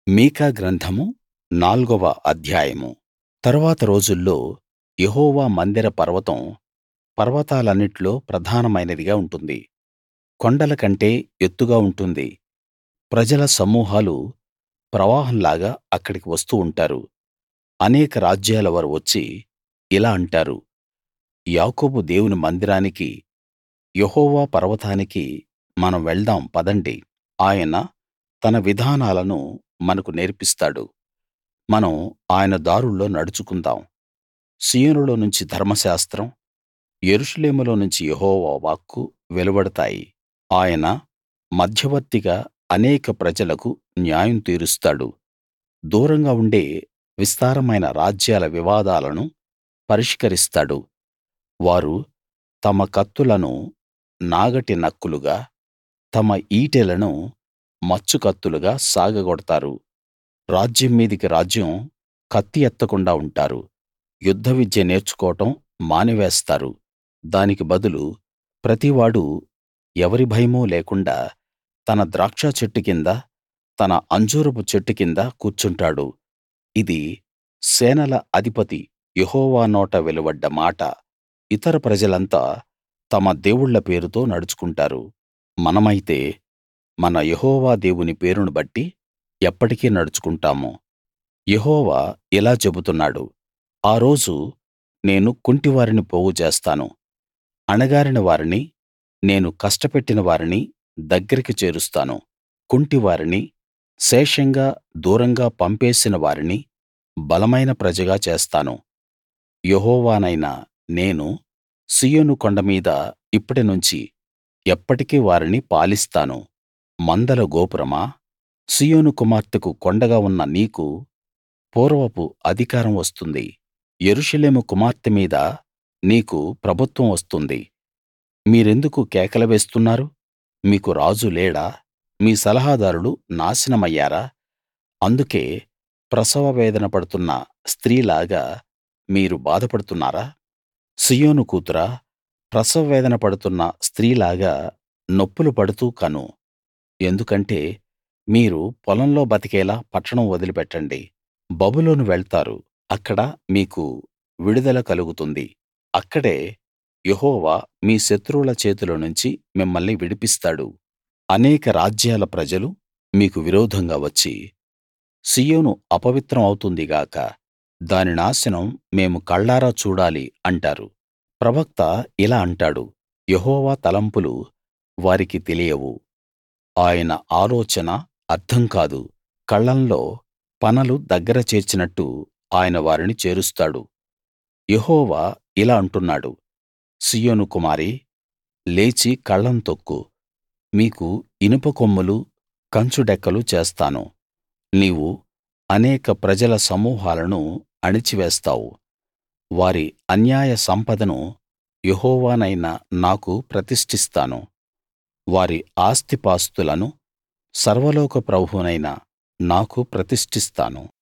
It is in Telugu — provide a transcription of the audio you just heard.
మీకా గ్రంథము నాల్గవ అధ్యాయము తరువాత రోజుల్లో యెహోవా మందిర పర్వతం పర్వతాలన్నిట్లో ప్రధానమైనదిగా ఉంటుంది కొండల కంటే ఎత్తుగా ఉంటుంది ప్రజల సమూహాలు ప్రవాహంలాగా అక్కడికి వస్తూ ఉంటారు అనేక రాజ్యాల వారు వచ్చి ఇలా అంటారు యాకోబు దేవుని మందిరానికి యెహోవా పర్వతానికి మనం వెళ్దాం పదండి ఆయన తన విధానాలను మనకు నేర్పిస్తాడు మనం ఆయన దారుల్లో నడుచుకుందాం సీయోనులో నుంచి ధర్మశాస్త్రం యెరూషలేములో నుంచి యెహోవా వాక్కు వెలువడతాయి ఆయన మధ్యవర్తిగా అనేక ప్రజలకు న్యాయం తీరుస్తాడు దూరంగా ఉండే విస్తారమైన రాజ్యాల వివాదాలను పరిష్కరిస్తాడు వారు తమ కత్తులను నాగటి నక్కులుగా తమ ఈటెలను మచ్చు కత్తులుగా సాగగొడతారు రాజ్యం మీదికి రాజ్యం కత్తి ఎత్తకుండా ఉంటారు యుద్ధ విద్య నేర్చుకోవడం మానివేస్తారు దానికి బదులు ప్రతివాడూ ఎవరి భయమూ లేకుండా తన ద్రాక్ష చెట్టు కింద తన అంజూరపు చెట్టు కింద కూర్చుంటాడు ఇది సేనల అధిపతి యెహోవా నోట వెలువడ్డ మాట ఇతర ప్రజలంతా తమ దేవుళ్ళ పేరుతో నడుచుకుంటారు మనమైతే మన యెహోవా దేవుని పేరును బట్టి ఎప్పటికీ నడుచుకుంటాము యెహోవా ఇలా చెబుతున్నాడు ఆ రోజు నేను కుంటివారిని పోగుచేస్తాను అణగారిన వారిని నేను కష్టపెట్టిన వారిని దగ్గరికి చేరుస్తాను కుంటివారిని శేషంగా దూరంగా పంపేసిన వారిని బలమైన ప్రజగా చేస్తాను యెహోవానైన నేను సీయోను కొండ మీద ఇప్పటినుంచి ఎప్పటికీ వారిని పాలిస్తాను మందల గోపురమా సీయోను కుమార్తెకు కొండగా ఉన్న నీకు పూర్వపు అధికారం వస్తుంది యెరూషలేము కుమార్తె మీద నీకు ప్రభుత్వం వస్తుంది మీరెందుకు కేకలు వేస్తున్నారు మీకు రాజు లేడా మీ సలహాదారులు నాశనమయ్యారా అందుకే ప్రసవ వేదన పడుతున్న స్త్రీలాగా మీరు బాధపడుతున్నారా సీయోను కూతురా ప్రసవ వేదన పడుతున్న స్త్రీలాగా నొప్పులు పడుతూ కను ఎందుకంటే మీరు పొలంలో బతికేలా పట్టణం వదిలిపెట్టండి బబులోను వెళ్తారు అక్కడ మీకు విడుదల కలుగుతుంది అక్కడే యెహోవా మీ శత్రువుల చేతిలో నుంచి మిమ్మల్ని విడిపిస్తాడు అనేక రాజ్యాల ప్రజలు మీకు విరోధంగా వచ్చి సీయోను అపవిత్రం అవుతుంది గాక దాని నాశనం మేము కళ్ళారా చూడాలి అంటారు ప్రవక్త ఇలా అంటాడు యెహోవా తలంపులు వారికి తెలియవు ఆయన ఆలోచన అర్థం కాదు కళ్ళంలో పనలు దగ్గర చేర్చినట్టు ఆయన వారిని చేరుస్తాడు యెహోవా ఇలా అంటున్నాడు సీయోను కుమారీ లేచి కళ్ళం తొక్కు మీకు ఇనుప కొమ్ములు కంచు డెక్కలు చేస్తాను నీవు అనేక ప్రజల సమూహాలను అణిచివేస్తావు వారి అన్యాయ సంపదను యెహోవానైన నాకు ప్రతిష్ఠిస్తాను వారి ఆస్తిపాస్తులను సర్వలోక ప్రభువునైన నాకు ప్రతిష్ఠిస్తాను